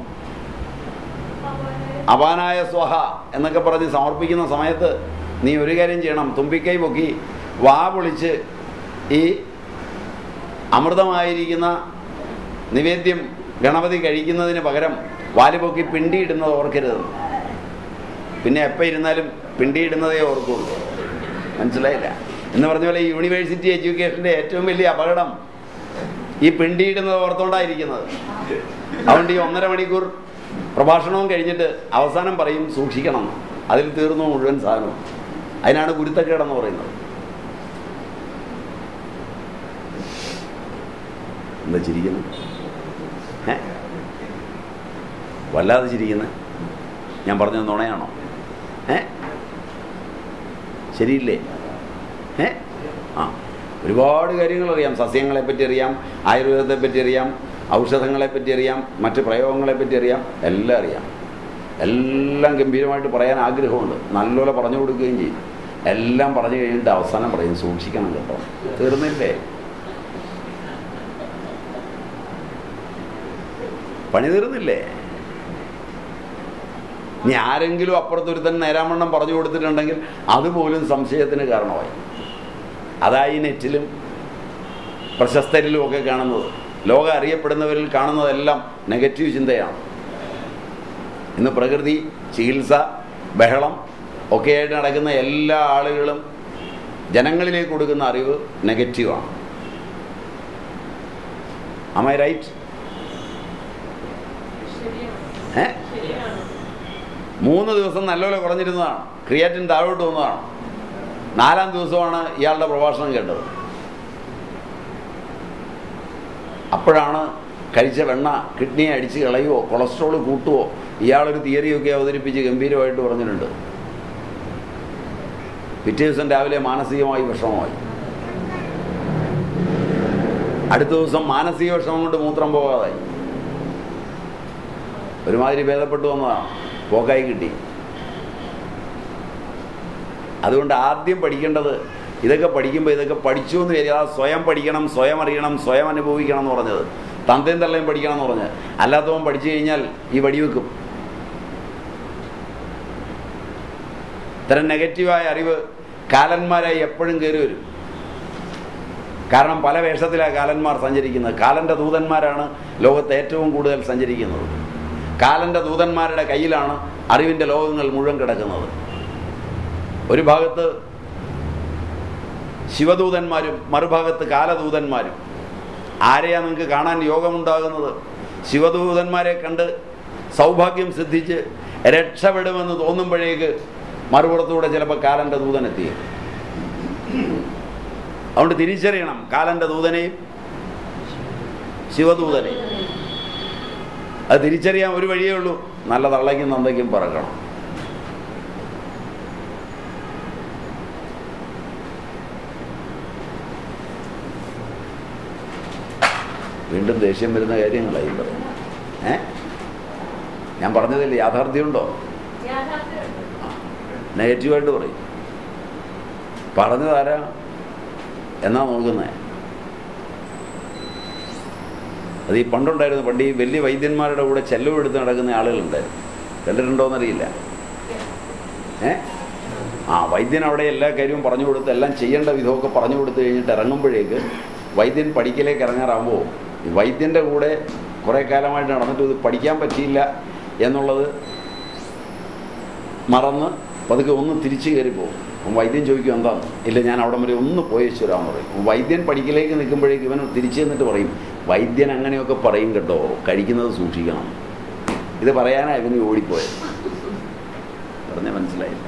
അപാനായ സ്വഹ എന്നൊക്കെ പറഞ്ഞ് സമർപ്പിക്കുന്ന സമയത്ത് നീ ഒരു കാര്യം ചെയ്യണം തുമ്പിക്കൈ പൊക്കി വാ പൊളിച്ച് ഈ അമൃതമായിരിക്കുന്ന നിവേദ്യം ഗണപതി കഴിക്കുന്നതിന് പകരം വാല് പൊക്കി പിണ്ടിയിടുന്നത് ഓർക്കരുത് പിന്നെ എപ്പോൾ ഇരുന്നാലും പിണ്ടിയിടുന്നതേ ഓർക്കുള്ളൂ മനസ്സിലായില്ല എന്ന് പറഞ്ഞ പോലെ ഈ യൂണിവേഴ്സിറ്റി എഡ്യൂക്കേഷൻ്റെ ഏറ്റവും വലിയ അപകടം ഈ പിണ്ടിയിടുന്നത് ഓർത്തോണ്ടായിരിക്കുന്നത് അതുകൊണ്ട് ഈ ഒന്നര മണിക്കൂർ പ്രഭാഷണവും കഴിഞ്ഞിട്ട് അവസാനം പറയും സൂക്ഷിക്കണം എന്ന്. അതിൽ തീർന്നു മുഴുവൻ സാധനവും അതിനാണ് ഗുരുത്തക്കേടെന്ന് പറയുന്നത് എന്താ ചിരിക്കുന്നത് ഏ വല്ലാതെ ചിരിക്കുന്നത് ഞാൻ പറഞ്ഞത് നുണയാണോ ഏ ശരിയില്ലേ ഏ ആ ഒരുപാട് കാര്യങ്ങൾ അറിയാം സസ്യങ്ങളെ പറ്റി അറിയാം ആയുർവേദത്തെ പറ്റി അറിയാം ഔഷധങ്ങളെ പറ്റി അറിയാം മറ്റ് പ്രയോഗങ്ങളെ പറ്റി അറിയാം എല്ലാം അറിയാം എല്ലാം ഗംഭീരമായിട്ട് പറയാൻ ആഗ്രഹമുണ്ട് നല്ലപോലെ പറഞ്ഞു കൊടുക്കുകയും ചെയ്യും എല്ലാം പറഞ്ഞു കഴിഞ്ഞിട്ട് അവസാനം പറയും സൂക്ഷിക്കണം കേട്ടോ തീർന്നില്ലേ പണി തീർന്നില്ലേ ഇനി ആരെങ്കിലും അപ്പുറത്തൊരുത്തൻ നേരാമണ്ണം പറഞ്ഞു കൊടുത്തിട്ടുണ്ടെങ്കിൽ അതുപോലും സംശയത്തിന് കാരണമായി അതായി നെറ്റിലും പ്രശസ്തരിലും ഒക്കെ കാണുന്നത് ലോകം അറിയപ്പെടുന്നവരിൽ കാണുന്നതെല്ലാം നെഗറ്റീവ് ചിന്തയാണ് ഇന്ന് പ്രകൃതി ചികിത്സ ബഹളം ഒക്കെയായിട്ട് നടക്കുന്ന എല്ലാ ആളുകളും ജനങ്ങളിലേക്ക് കൊടുക്കുന്ന അറിവ് നെഗറ്റീവാണ് അമൈ റൈറ്റ് ഏ മൂന്ന് ദിവസം നല്ലപോലെ കുറഞ്ഞിരുന്നതാണ് ക്രിയാറ്റിൻ താഴോട്ട് വന്നതാണ് നാലാം ദിവസമാണ് ഇയാളുടെ പ്രഭാഷണം കേട്ടത് അപ്പോഴാണ് കഴിച്ച വെണ്ണ കിഡ്നിയെ അടിച്ച് കളയുവോ കൊളസ്ട്രോൾ കൂട്ടുവോ ഇയാളൊരു തിയറിയൊക്കെ അവതരിപ്പിച്ച് ഗംഭീരമായിട്ട് പറഞ്ഞിട്ടുണ്ട് പിറ്റേ ദിവസം രാവിലെ മാനസികമായി വിഷമമായി അടുത്ത ദിവസം മാനസിക വിഷമം കൊണ്ട് മൂത്രം പോകാതായി ഒരുമാതിരി ഭേദപ്പെട്ടു വന്നതാണ് പോക്കായി കിട്ടി അതുകൊണ്ട് ആദ്യം പഠിക്കേണ്ടത് ഇതൊക്കെ പഠിക്കുമ്പോൾ ഇതൊക്കെ പഠിച്ചു എന്ന് വരിക സ്വയം പഠിക്കണം സ്വയം അറിയണം സ്വയം അനുഭവിക്കണം എന്ന് പറഞ്ഞത് തന്തയും തള്ളയും പഠിക്കണം എന്ന് പറഞ്ഞത് അല്ലാത്തവൻ പഠിച്ചു കഴിഞ്ഞാൽ ഈ വടിവെക്കും ഇത്തരം നെഗറ്റീവായ അറിവ് കാലന്മാരായി എപ്പോഴും കയറി വരും കാരണം പല വേഷത്തിലാണ് കാലന്മാർ സഞ്ചരിക്കുന്നത് കാലൻ്റെ ദൂതന്മാരാണ് ലോകത്ത് ഏറ്റവും കൂടുതൽ സഞ്ചരിക്കുന്നത് കാലൻ്റെ ദൂതന്മാരുടെ കയ്യിലാണ് അറിവിൻ്റെ ലോകങ്ങൾ മുഴുവൻ കിടക്കുന്നത് ഒരു ഭാഗത്ത് ശിവദൂതന്മാരും മറുഭാഗത്ത് കാലദൂതന്മാരും ആരെയാ നിങ്ങൾക്ക് കാണാൻ യോഗമുണ്ടാകുന്നത് ശിവദൂതന്മാരെ കണ്ട് സൗഭാഗ്യം സിദ്ധിച്ച് രക്ഷപ്പെടുമെന്ന് തോന്നുമ്പോഴേക്ക് മറുപുറത്തൂടെ ചിലപ്പോൾ കാലൻ്റെ ദൂതൻ എത്തി അതുകൊണ്ട് തിരിച്ചറിയണം കാലൻ്റെ ദൂതനെയും ശിവദൂതനെയും അത് തിരിച്ചറിയാൻ ഒരു വഴിയേ ഉള്ളൂ നല്ല തള്ളയ്ക്കും നന്ദയ്ക്കും പറക്കണം വീണ്ടും ദേഷ്യം വരുന്ന കാര്യങ്ങളായി പറയുന്നത് ഏ ഞാൻ പറഞ്ഞതിൽ യാഥാർത്ഥ്യമുണ്ടോ യാഥാർത്ഥ്യമുണ്ട്. നെഗറ്റീവായിട്ട് പറയും പറഞ്ഞതാരാ എന്നാ നോക്കുന്നത് അത് ഈ പണ്ടുണ്ടായിരുന്നു പണ്ട് ഈ വലിയ വൈദ്യന്മാരുടെ കൂടെ ചെലവെടുത്ത് നടക്കുന്ന ആളുകളുണ്ടായിരുന്നു കണ്ടിട്ടുണ്ടോയെന്നറിയില്ല ഏ ആ വൈദ്യൻ അവിടെ എല്ലാ കാര്യവും പറഞ്ഞു കൊടുത്ത് എല്ലാം ചെയ്യേണ്ട വിധമൊക്കെ പറഞ്ഞു കൊടുത്തു കഴിഞ്ഞിട്ട് ഇറങ്ങുമ്പോഴേക്ക് വൈദ്യൻ പഠിക്കലേക്ക് ഇറങ്ങാറാകുമ്പോൾ ഈ വൈദ്യൻ്റെ കൂടെ കുറേ കാലമായിട്ട് നടന്നിട്ട് ഇത് പഠിക്കാൻ പറ്റിയില്ല എന്നുള്ളത് മറന്ന് പതുക്കെ ഒന്ന് തിരിച്ചു കയറി പോകും അപ്പം വൈദ്യൻ ചോദിക്കും എന്താണ് ഇല്ല ഞാൻ അവിടെ വരെ ഒന്ന് പോയേച്ചു വരാൻ പറയും അപ്പം വൈദ്യൻ പഠിക്കലേക്ക് നിൽക്കുമ്പോഴേക്ക് ഇവൻ തിരിച്ചു ചെന്നിട്ട് പറയും വൈദ്യൻ അങ്ങനെയൊക്കെ പറയും കേട്ടോ കഴിക്കുന്നത് സൂക്ഷിക്കണം ഇത് പറയാനാ ഇവന് ഓടിപ്പോയത് പറഞ്ഞ മനസ്സിലായില്ല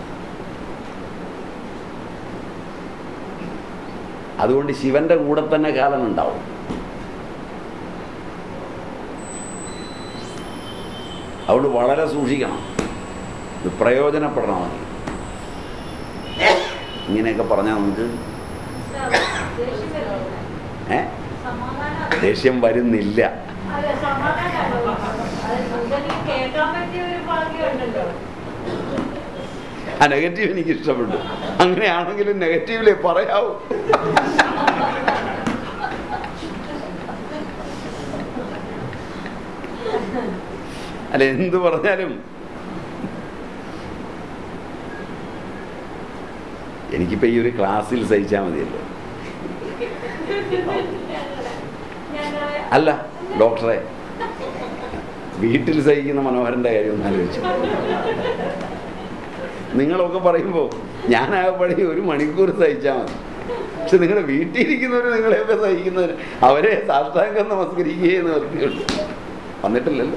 അതുകൊണ്ട് ശിവന്റെ കൂടെ തന്നെ കാലം ഉണ്ടാവും അതുകൊണ്ട് വളരെ സൂക്ഷിക്കണം ഇത് പ്രയോജനപ്പെടണമെങ്കിൽ ഇങ്ങനെയൊക്കെ പറഞ്ഞാൽ നമുക്ക് ദേഷ്യം വരുന്നില്ല. ഏ സമാധാനം ദേഷ്യം വരുന്നില്ല അല്ല സമാധാനമല്ലോ അത് സുഗതി കേൾക്കാൻ പറ്റിയ ഒരു ഭാഗ്യമുണ്ടല്ലോ ആ നെഗറ്റീവ് എനിക്ക് ഇഷ്ടപ്പെട്ടു അങ്ങനെയാണെങ്കിലും നെഗറ്റീവിലേ പറയാവൂ അല്ല എന്ത് പറഞ്ഞാലും എനിക്കിപ്പോ ഈ ഒരു ക്ലാസ്സിൽ സഹിച്ചാൽ മതിയല്ലോ ഞങ്ങളെ അല്ല ഡോക്ടറെ വീട്ടിൽ സഹിക്കുന്ന മനോഹരന്റെ കാര്യം ഒന്ന് ആലോചിച്ചു നിങ്ങളൊക്കെ പറയുമ്പോൾ ഞാനാകപ്പടി ഒരു മണിക്കൂർ സഹിച്ചാൽ മതി പക്ഷെ നിങ്ങളുടെ വീട്ടിലിരിക്കുന്നവർ നിങ്ങളെയൊക്കെ സഹിക്കുന്നവർ അവരെ സാഷ്ടാംഗം നമസ്കരിക്കുകയെന്ന് നിർത്തിയുള്ളൂ വന്നിട്ടില്ലല്ലോ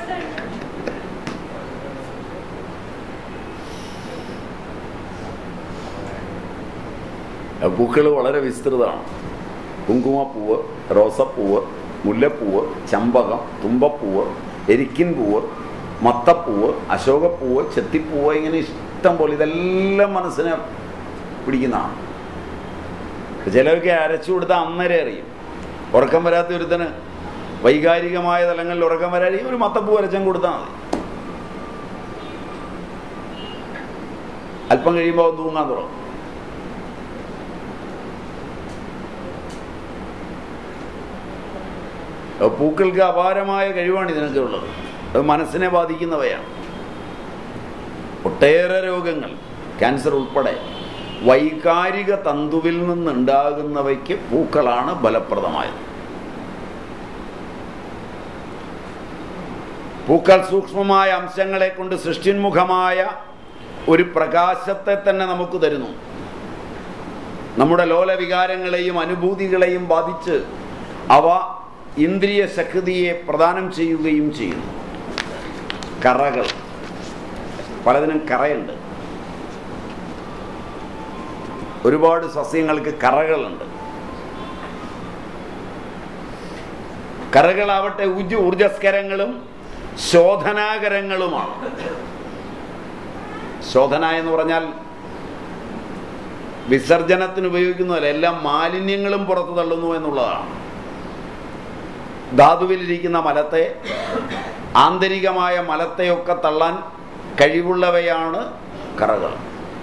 പൂക്കൾ വളരെ വിസ്തൃതമാണ് കുങ്കുമപ്പൂവ് റോസപ്പൂവ് മുല്ലപ്പൂവ് ചമ്പകം തുമ്പപ്പൂവ് എരിക്കിൻ പൂവ് മത്തപ്പൂവ് അശോകപ്പൂവ് ചെത്തിപ്പൂവ് ഇങ്ങനെ ഇഷ്ടം പോലെ ഇതെല്ലാം മനസ്സിനെ പിടിക്കുന്നതാണ് ചിലവൊക്കെ അരച്ചു കൊടുത്താൽ അന്നേരം അറിയും ഉറക്കം വരാത്ത ഒരുത്തന് വൈകാരികമായ തലങ്ങളിൽ ഉറക്കം വരാൻ ഒരു മത്തപ്പൂ അരച്ചം കൊടുത്താൽ മതി അല്പം കഴിയുമ്പോൾ അവൻ തൂങ്ങാൻ തുടങ്ങും അപ്പൊ പൂക്കൾക്ക് അപാരമായ കഴിവാണ് ഇതിനൊക്കെ ഉള്ളത് അത് മനസ്സിനെ ബാധിക്കുന്നവയാണ് ഒട്ടേറെ രോഗങ്ങൾ ക്യാൻസർ ഉൾപ്പെടെ വൈകാരിക തന്തുവിൽ നിന്നുണ്ടാകുന്നവയ്ക്ക് പൂക്കളാണ് ഫലപ്രദമായത് പൂക്കൾ സൂക്ഷ്മമായ അംശങ്ങളെ കൊണ്ട് സൃഷ്ടിന്മുഖമായ ഒരു പ്രകാശത്തെ തന്നെ നമുക്ക് തരുന്നു നമ്മുടെ ലോലവികാരങ്ങളെയും അനുഭൂതികളെയും ബാധിച്ച് അവ ഇന്ദ്രിയ ശക്തിയെ പ്രദാനം ചെയ്യുകയും ചെയ്യുന്നു കറകൾ പലതിനും കറയുണ്ട് ഒരുപാട് സസ്യങ്ങൾക്ക് കറകളുണ്ട് കറകളാവട്ടെ ഊർജ ഊർജസ്കരങ്ങളും ശോധനാകരങ്ങളുമാണ് ശോധന എന്ന് പറഞ്ഞാൽ വിസർജനത്തിന് ഉപയോഗിക്കുന്നതല്ല എല്ലാം മാലിന്യങ്ങളും പുറത്തു തള്ളുന്നു എന്നുള്ളതാണ് ധാതുവിലിരിക്കുന്ന മലത്തെ ആന്തരികമായ മലത്തെയൊക്കെ തള്ളാൻ കഴിവുള്ളവയാണ് കറകൾ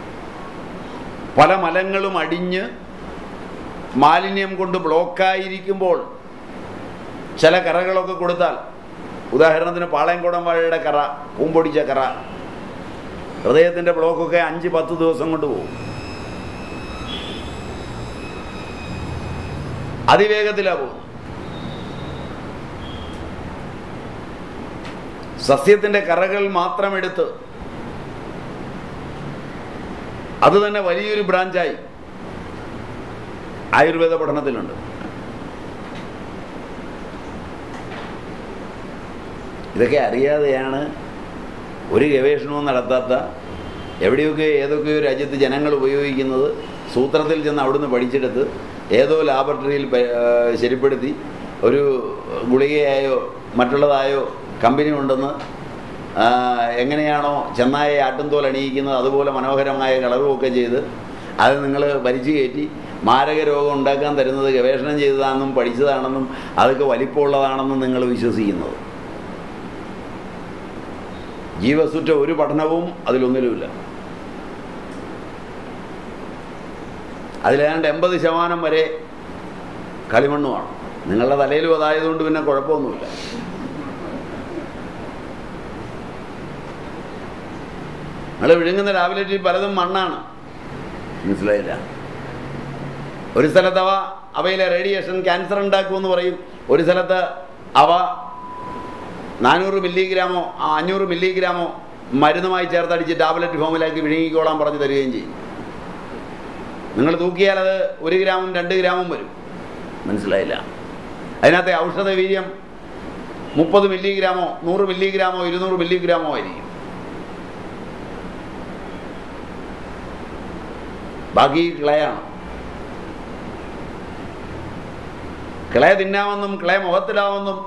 പല മലങ്ങളും അടിഞ്ഞ് മാലിന്യം കൊണ്ട് ബ്ലോക്കായിരിക്കുമ്പോൾ ചില കറകളൊക്കെ കൊടുത്താൽ ഉദാഹരണത്തിന് പാളയംകുടം വാഴയുടെ കറ പൂമ്പൊടിച്ച കറ ഹൃദയത്തിൻ്റെ ബ്ലോക്കൊക്കെ അഞ്ച് പത്ത് ദിവസം കൊണ്ട് പോകും അതിവേഗത്തിലാണ് പോകും സസ്യത്തിൻ്റെ കറകൾ മാത്രം എടുത്ത് അത് തന്നെ വലിയൊരു ബ്രാഞ്ചായി ആയുർവേദ പഠനത്തിലുണ്ട് ഇതൊക്കെ അറിയാതെയാണ് ഒരു ഗവേഷണവും നടത്താത്ത എവിടെയൊക്കെ ഏതൊക്കെയോ രാജ്യത്ത് ജനങ്ങൾ ഉപയോഗിക്കുന്നത് സൂത്രത്തിൽ ചെന്ന് അവിടുന്ന് പഠിച്ചെടുത്ത് ഏതോ ലാബറട്ടറിയിൽ പ- ആ, ശരിപ്പെടുത്തി ഒരു ഗുളികയായോ മറ്റുള്ളതായോ കമ്പനി ഉണ്ടെന്ന് ആ, എങ്ങനെയാണോ ചെന്നായ ആട്ടുംതോൽ അണിയിക്കുന്നത് അതുപോലെ മനോഹരമായ കളറുമൊക്കെ ചെയ്ത് അത് നിങ്ങൾ വലിച്ചു കയറ്റി മാരക രോഗം ഉണ്ടാക്കാൻ തരുന്നത് ഗവേഷണം ചെയ്തതാണെന്നും പഠിച്ചതാണെന്നും അതൊക്കെ വലിപ്പമുള്ളതാണെന്നും നിങ്ങൾ വിശ്വസിക്കുന്നത് ജീവസുറ്റ ഒരു പഠനവും അതിലൊന്നിലുമില്ല അതിലേതാണ്ട് എൺപത് ശതമാനം വരെ കളിമണ്ണുമാണ് നിങ്ങളുടെ തലയിലും അതായതുകൊണ്ട് പിന്നെ കുഴപ്പമൊന്നുമില്ല നിങ്ങൾ വിഴുങ്ങുന്ന ടാബ്ലറ്റിൽ പലതും മണ്ണാണ് മനസ്സിലായില്ല ഒരു സ്ഥലത്ത് അവ അവയിലെ റേഡിയേഷൻ ക്യാൻസർ ഉണ്ടാക്കുമെന്ന് പറയും ഒരു സ്ഥലത്ത് അവ നാനൂറ് മില്ലിഗ്രാമോ ആ അഞ്ഞൂറ് മില്ലിഗ്രാമോ മരുന്നുമായി ചേർത്തടിച്ച് ടാബ്ലറ്റ് ഫോമിലാക്കി വിഴുങ്ങിക്കോളാൻ പറഞ്ഞു തരികയും ചെയ്യും നിങ്ങൾ തൂക്കിയാൽ അത് ഒരു ഗ്രാമും രണ്ട് ഗ്രാമും വരും മനസ്സിലായില്ല അതിനകത്തെ ഔഷധ വീര്യം മുപ്പത് മില്ലിഗ്രാമോ നൂറ് മില്ലിഗ്രാമോ ഇരുന്നൂറ് മില്ലിഗ്രാമോ ആയിരിക്കും ബാക്കി കിളയാണ് കിളയ തിന്നാമെന്നും കിളയ മുഖത്തിടാമെന്നും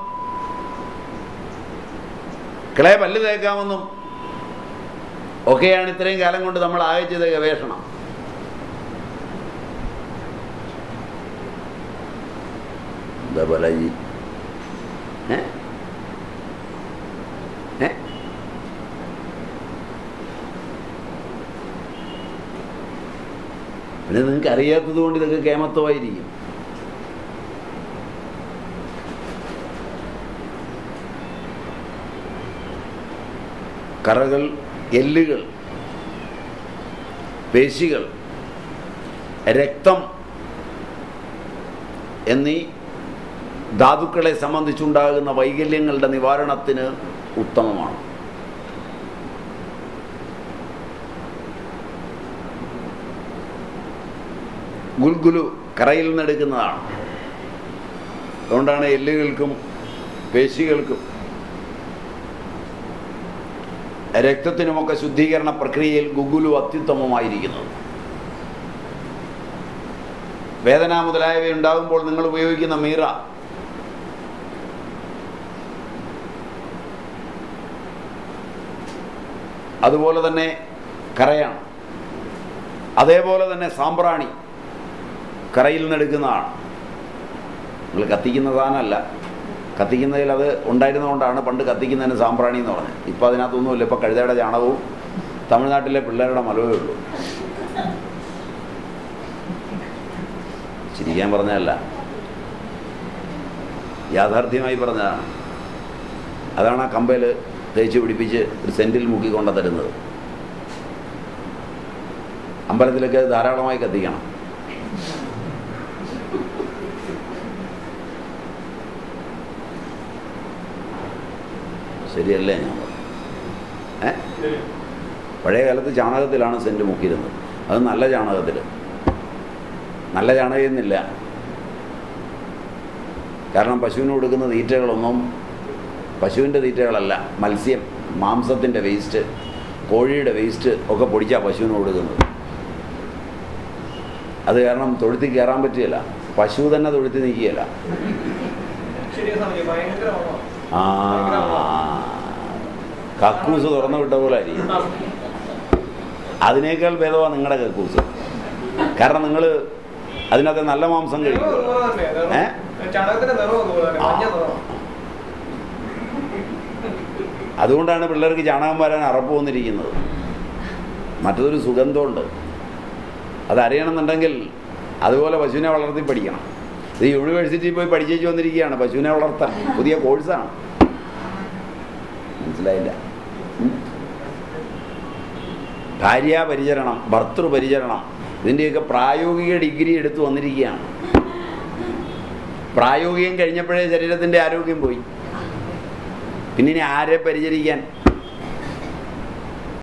കിളയ പല്ല് തേക്കാമെന്നും ഒക്കെയാണ് ഇത്രയും കാലം കൊണ്ട് നമ്മൾ ആകെ ചെയ്ത ഗവേഷണം എന്താ ബാലാജി ഏ ഏ പിന്നെ നിങ്ങൾക്ക് അറിയാത്തത് കൊണ്ട് ഇതൊക്കെ കേമത്വമായിരിക്കും കറകൾ എല്ലുകൾ പേശികൾ രക്തം എന്നീ ധാതുക്കളെ സംബന്ധിച്ചുണ്ടാകുന്ന വൈകല്യങ്ങളുടെ നിവാരണത്തിന് ഉത്തമമാണ് ഗുൽഗുലു കറയിൽ നിന്നെടുക്കുന്നതാണ് അതുകൊണ്ടാണ് എല്ലുകൾക്കും പേശികൾക്കും രക്തത്തിനുമൊക്കെ ശുദ്ധീകരണ പ്രക്രിയയിൽ ഗുഗുലു അത്യുത്തമമായിരിക്കുന്നത് വേദന മുതലായവ ഉണ്ടാകുമ്പോൾ നിങ്ങൾ ഉപയോഗിക്കുന്ന മീറ അതുപോലെ തന്നെ കറയാണ് അതേപോലെ തന്നെ സാമ്പ്രാണി കറയിൽ നിന്നെടുക്കുന്നതാണ് നിങ്ങൾ കത്തിക്കുന്ന സാധനമല്ല കത്തിക്കുന്നതിൽ അത് ഉണ്ടായിരുന്നതുകൊണ്ടാണ് പണ്ട് കത്തിക്കുന്നതിന് സാമ്പ്രാണി എന്ന് പറഞ്ഞത് ഇപ്പം അതിനകത്തൊന്നുമില്ല ഇപ്പം കഴുതയുടെ ചാണകവും തമിഴ്നാട്ടിലെ പിള്ളേരുടെ മലവേ ഉള്ളൂ ചിരിക്കാൻ പറഞ്ഞതല്ല യാഥാർത്ഥ്യമായി പറഞ്ഞതാണ് അതാണ് ആ കമ്പയിൽ തേച്ച് പിടിപ്പിച്ച് ഒരു സെൻറ്റിൽ മുക്കിക്കൊണ്ട തരുന്നത് അമ്പലത്തിലൊക്കെ അത് ധാരാളമായി കത്തിക്കണം ശരിയല്ലേ ഞാൻ പറഞ്ഞത്? ഏ പഴയ കാലത്ത് ചാണകത്തിലാണ് സെൻറ്റ് മുക്കിയിരുന്നത് അത് നല്ല ചാണകത്തിൽ നല്ല ചാണകമെന്നില്ല കാരണം പശുവിന് കൊടുക്കുന്ന തീറ്റകളൊന്നും പശുവിൻ്റെ തീറ്റകളല്ല മത്സ്യം മാംസത്തിൻ്റെ വേസ്റ്റ് കോഴിയുടെ വേസ്റ്റ് ഒക്കെ പൊടിച്ചാണ് പശുവിന് കൊടുക്കുന്നത് അത് കാരണം തൊഴുത്തിൽ കയറാൻ പറ്റുകയില്ല പശു തന്നെ തൊഴുത്തിൽ നിൽക്കുകയില്ല ശരിയാ സ്വാമിജി ഭയങ്കരമാണോ ആ കക്കൂസ് തുറന്നു വിട്ട പോലെ ആയിരിക്കും അതിനേക്കാൾ ഭേദമാണ് നിങ്ങളുടെ കക്കൂസ് കാരണം നിങ്ങൾ അതിനകത്ത് നല്ല മാംസം നിറവും കഴിക്കും അതുപോലെ തന്നെ, നിറവും. ഏ? ചാണകത്തിന്റെ നിറവും അതുപോലെ തന്നെ, ആ. മഞ്ഞ നിറം. അതുകൊണ്ടാണ് പിള്ളേർക്ക് ചാണകം വരാൻ അറപ്പ് വന്നിരിക്കുന്നത് മറ്റതൊരു സുഗന്ധമുണ്ട് അതറിയണമെന്നുണ്ടെങ്കിൽ അതുപോലെ പശുവിനെ വളർത്തി പഠിക്കണം ഇത് യൂണിവേഴ്സിറ്റിയിൽ പോയി പഠിച്ചേച്ച് വന്നിരിക്കുകയാണ് പശുവിനെ വളർത്താൻ പുതിയ കോഴ്സാണ് മനസ്സിലായില്ല ഉം. ഭാര്യാപരിചരണം ഭർത്തൃപരിചരണം ഇതിൻ്റെയൊക്കെ പ്രായോഗിക ഡിഗ്രി എടുത്തു വന്നിരിക്കുകയാണ് പ്രായോഗികം കഴിഞ്ഞപ്പോഴേ ശരീരത്തിൻ്റെ ആരോഗ്യം പോയി പിന്നെ ഇനി ആരെ പരിചരിക്കാൻ